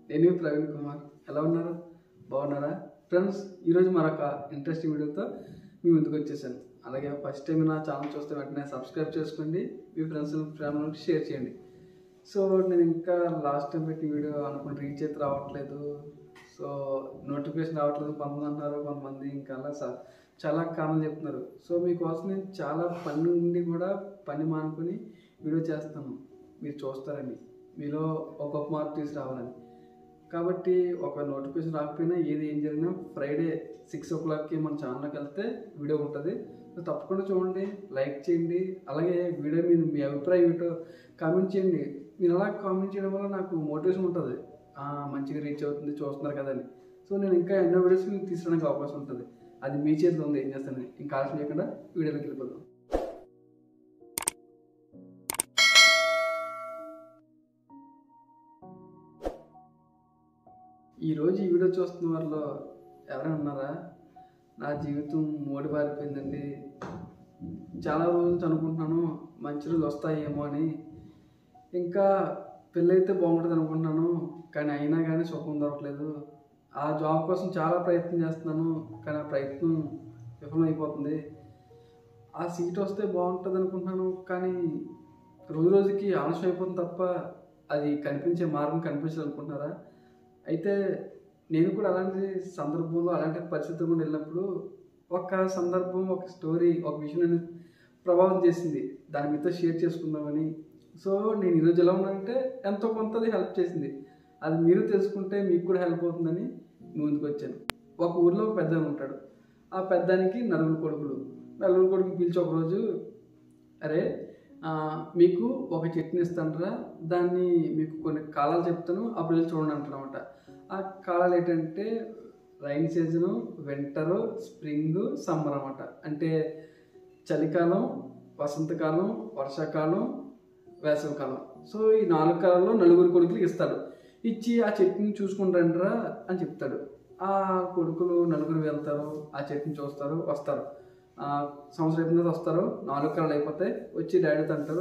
నేను ప్రవీణ్ కుమార్ ఎలా ఉన్నారు బాగున్నారా ఫ్రెండ్స్ ఈరోజు మరొక ఇంట్రెస్టింగ్ వీడియోతో మీ ముందుకు వచ్చేసాను అలాగే ఫస్ట్ టైం నా ఛానల్ చూస్తే వెంటనే సబ్స్క్రైబ్ చేసుకోండి మీ ఫ్రెండ్స్ ఫ్యామిలీకి షేర్ చేయండి సో నేను ఇంకా లాస్ట్ టైం పెట్టిన వీడియో అనుకుని రీచ్ అయితే రావట్లేదు సో నోటిఫికేషన్ రావట్లేదు కొంతమంది అంటున్నారు కొంతమంది ఇంకా అలా స- చాలా కారణం చెప్తున్నారు సో మీకోసం నేను చాలా పని ఉండి కూడా పని మానుకొని వీడియో చేస్తాను మీరు చూస్తారని మీలో ఒక గొప్ప మార్పు తీసుకురావాలని కాబట్టి ఒక నోటిఫికేషన్ రాకపోయినా ఏది ఏం జరిగినా ఫ్రైడే సిక్స్ ఓ క్లాక్కి మన ఛానల్కి వెళ్తే వీడియో ఉంటుంది సో తప్పకుండా చూడండి లైక్ చేయండి అలాగే వీడియో మీద మీ అభిప్రాయం ఏంటో కామెంట్ చేయండి మీరు అలా కామెంట్ చేయడం వల్ల నాకు మోటివేషన్ ఉంటుంది ఆ, మంచిగా రీచ్ అవుతుంది చూస్తున్నారు కదా అని సో నేను ఇంకా ఎన్నో వీడియోస్ మీకు తీసుకురావడానికి అవకాశం ఉంటుంది అది మీ చేతిలో ఉంది ఏం చేస్తాను ఇంకా ఆలస్యం చేయకుండా వీడియోలోకి వెళ్ళిపోదాం ఈరోజు ఈ వీడియో చూస్తున్న వారిలో ఎవరైనా ఉన్నారా నా జీవితం మూడు పారిపోయిందండి చాలా రోజుల నుంచి అనుకుంటున్నాను మంచి రోజులు వస్తాయేమో అని ఇంకా పెళ్ళైతే బాగుంటుంది అనుకుంటున్నాను కానీ అయినా కానీ సుఖం దొరకలేదు ఆ జాబ్ కోసం చాలా ప్రయత్నం చేస్తున్నాను కానీ ఆ ప్రయత్నం విఫలమైపోతుంది ఆ సీట్ వస్తే బాగుంటుంది అనుకుంటున్నాను కానీ రోజు రోజుకి ఆలస్యం అయిపోతుంది తప్ప అది కనిపించే మార్గం కనిపించదు అనుకుంటున్నారా అయితే నేను కూడా అలాంటి సందర్భంలో అలాంటి పరిస్థితులు కూడా వెళ్ళినప్పుడు ఒక సందర్భం ఒక స్టోరీ ఒక విషయం నన్ను ప్రభావం చేసింది దాని మీతో షేర్ చేసుకుందామని సో నేను ఈరోజు ఎలా ఉన్నానంటే ఎంతో కొంత అది హెల్ప్ చేసింది అది మీరు తెలుసుకుంటే మీకు కూడా హెల్ప్ అవుతుందని మీ ముందుకు వచ్చాను ఒక ఊర్లో ఒక పెద్ద ఉంటాడు ఆ పెద్దానికి నలుగురు కొడుకులు నలుగురు కొడుకు పిలిచి ఒకరోజు అరే ఆ, మీకు ఒక చట్నీ ఇస్తానరా దాన్ని మీకు కొన్ని కాలాలు చెప్తాను అప్పుడు వెళ్ళి చూడండి అంటారనమాట ఆ కాలాలు ఏంటంటే rain season winter spring summer అనమాట అంటే చలికాలం వసంతకాలం వర్షాకాలం వేసవికాలం సో ఈ నాలుగు కాలంలో నలుగురు కొడుకులకి ఇస్తాడు ఇచ్చి ఆ చట్నీని చూసుకుంటాండ్రా అని చెప్తాడు ఆ కొడుకులు నలుగురు వెళ్తారు ఆ చట్నీ చూస్తారు వస్తారు ఆ సంవత్సరం అయిపోయిన తర్వాత వస్తారు నాలుగు కాలాలు అయిపోతాయి వచ్చి డాడీతో అంటారు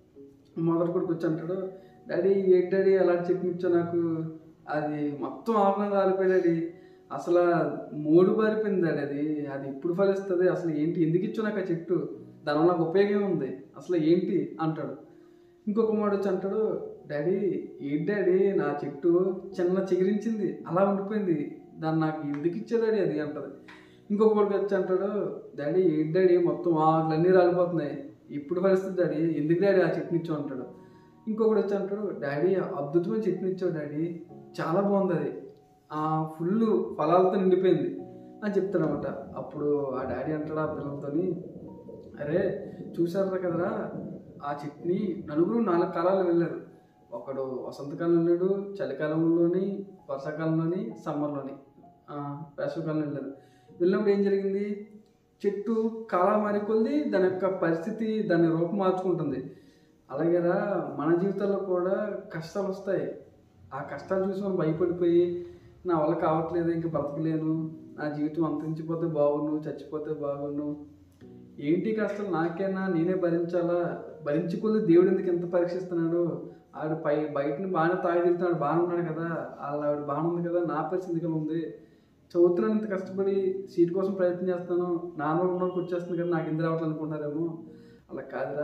మొదటి కొడుకు వచ్చి అంటాడు డాడీ ఏంటి డాడీ అలాంటి చట్నీ ఇచ్చావు నాకు అది మొత్తం ఆఫ్లైన్ రాలిపోయి డాడీ అసలు మూడు పారిపోయింది డాడీ అది అది ఇప్పుడు ఫలిస్తుంది అసలు ఏంటి ఎందుకు ఇచ్చావు నాకు ఆ చెట్టు దానివల్ల నాకు ఉపయోగం ఉంది అసలు ఏంటి అంటాడు ఇంకొక మాట వచ్చి అంటాడు డాడీ ఏంటి డాడీ నా చెట్టు చిన్న చిగురించింది అలా ఉండిపోయింది దాన్ని నాకు ఎందుకు ఇచ్చా డాడీ అది అంటది ఇంకొక కొడుకు వచ్చి అంటాడు డాడీ ఏంటి డాడీ మొత్తం ఆకులన్నీ రాలిపోతున్నాయి ఇప్పుడు పరిస్థితి డాడీ ఎందుకు డాడీ ఆ చట్నీ ఇచ్చావు అంటాడు ఇంకొకటి వచ్చి అంటాడు డాడీ అద్భుతమైన చట్నీ ఇచ్చావు డాడీ చాలా బాగుంది అది ఆ ఫుల్ ఫలాలతో నిండిపోయింది అని చెప్తాడనమాట అప్పుడు ఆ డాడీ అంటాడు ఆ పిల్లలతోని అరే చూసారా కదరా ఆ చట్నీ నలుగురు నాలుగు కాలాలు వెళ్ళారు ఒకడు వసంతకాలం వెళ్ళాడు చలికాలంలోని వర్షాకాలంలోని సమ్మర్లోని ఆ, వేసవికాలంలో వెళ్ళారు వెళ్ళినప్పుడు ఏం జరిగింది చెట్టు కాలం మారికొద్ది దాని యొక్క పరిస్థితి దాని రూపం మార్చుకుంటుంది అలాగేరా మన జీవితాల్లో కూడా కష్టాలు వస్తాయి ఆ కష్టాలు చూసి మనం భయపడిపోయి నా వల్ల కావట్లేదు ఇంక బ్రతకలేను నా జీవితం అంతరించిపోతే బాగుండు చచ్చిపోతే బాగుండు ఏంటి కష్టం నాకేనా నేనే భరించాలా భరించుకుంది దేవుడు ఎందుకు ఎంత పరీక్షిస్తున్నాడు ఆడు పై బయటని బాగానే తాగి తిరుగుతున్నాడు బాగానే ఉన్నాడు కదా వాళ్ళ ఆవిడ బాగానే ఉంది కదా నా పరిస్థితి ఎందుకు ఉంది చదువుతున్నాను ఇంత కష్టపడి సీట్ కోసం ప్రయత్నం చేస్తాను నాన్న ఉన్నోడికి వచ్చేస్తుంది కదా నాకు ఎందుకు రావట్లేదు అనుకుంటున్నారేమో అలా కాదురా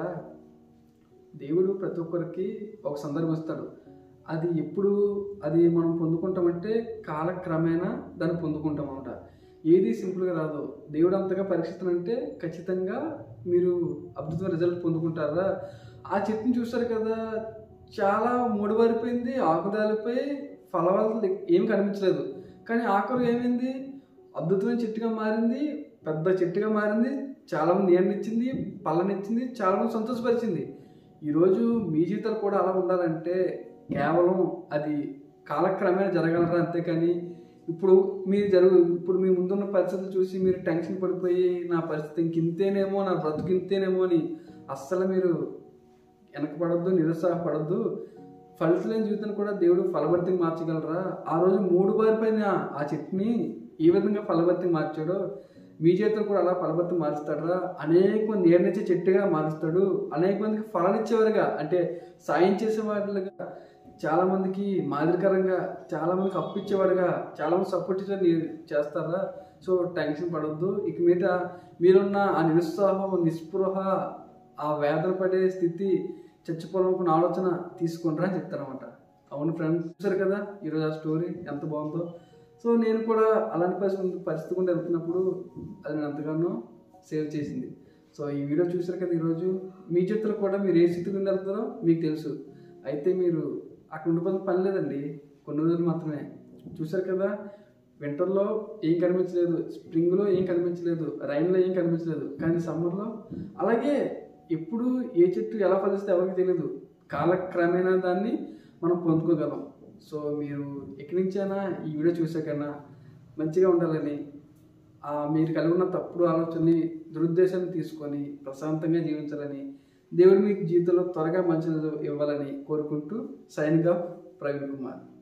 దేవుడు ప్రతి ఒక్కరికి ఒక సందర్భం ఇస్తాడు అది ఎప్పుడు అది మనం పొందుకుంటామంటే కాలక్రమేణా దాన్ని పొందుకుంటాం అనమాట ఏది సింపుల్గా రాదు దేవుడు అంతగా పరీక్షిస్తానంటే ఖచ్చితంగా మీరు అద్భుతమైన రిజల్ట్ పొందుకుంటారా ఆ చెట్టుని చూస్తారు కదా చాలా మూడువారిపోయింది ఆకుదాలిపోయి ఫలవాలు ఏం కనిపించలేదు కానీ ఆఖరు ఏమైంది అద్భుతమైన చెట్టుగా మారింది పెద్ద చెట్టుగా మారింది చాలా మంది నీడనిచ్చింది పళ్ళనిచ్చింది చాలా మంది సంతోషపరిచింది ఈరోజు మీ జీవితాలు కూడా అలా ఉండాలంటే కేవలం అది కాలక్రమేణా జరగలరా అంతేకాని ఇప్పుడు మీరు జరుగు ఇప్పుడు మీ ముందున్న పరిస్థితులు చూసి మీరు టెన్షన్ పడిపోయి నా పరిస్థితి ఇంక ఇంతేనేమో నా బ్రతుకు ఇంతేనేమో అని అస్సలు మీరు వెనకపడద్దు నిరుత్సాహపడద్దు ఫలితలేని జీవితాన్ని కూడా దేవుడు ఫలభర్తికి మార్చగలరా ఆ రోజు మూడు బారిపోయిన ఆ చెట్టుని ఏ విధంగా ఫలభర్తికి మార్చాడో మీ చేతులు కూడా అలా ఫలభర్తి మారుస్తాడరా అనేక మంది నీడనిచ్చే చెట్టుగా మారుస్తాడు అనేక మందికి ఫలాలు ఇచ్చేవారుగా అంటే సాయం చేసే వారిగా చాలా మందికి మాదిరికరంగా చాలా మందికి అప్పిచ్చేవాడుగా చాలా మంది సపోర్ట్ చేస్తారా సో టెన్షన్ పడొద్దు ఇక మీద మీరున్న ఆ నిరుత్సాహం నిస్పృహ ఆ వేదన పడే స్థితి చచ్చిపోవాలనుకున్న ఆలోచన తీసుకుంటారా అని చెప్తారనమాట అవును ఫ్రెండ్స్ చూసారు కదా ఈరోజు ఆ స్టోరీ ఎంత బాగుందో సో నేను కూడా అలాంటి పరిస్థితి పరిస్థితి గుండా వెళ్తున్నప్పుడు అది నేను ఎంతగానో సేవ్ చేసింది సో ఈ వీడియో చూసారు కదా ఈరోజు మీ చేతులు కూడా మీరు ఏ స్థితి గుండా వెళ్తారో మీకు తెలుసు అయితే మీరు అక్కడ ఉండిపోతే పని లేదండి కొన్ని రోజులు మాత్రమే చూసారు కదా వింటర్లో ఏం కనిపించలేదు స్ప్రింగ్లో ఏం కనిపించలేదు రైన్లో ఏం కనిపించలేదు కానీ సమ్మర్లో అలాగే ఎప్పుడు ఏ చెట్టు ఎలా ఫలిస్తే ఎవరికి తెలియదు కాలక్రమేణా దాన్ని మనం పొందుకోగలం సో మీరు ఎక్కడి నుంచైనా ఈ వీడియో చూసాకన్నా మంచిగా ఉండాలని ఆ మీరు కలిగి ఉన్న తప్పుడు ఆలోచనని దురుద్దేశాన్ని తీసుకొని ప్రశాంతంగా జీవించాలని దేవుడు మీకు జీవితంలో త్వరగా మంచి ఇవ్వాలని కోరుకుంటూ సైన్గా ప్రవీణ్ కుమార్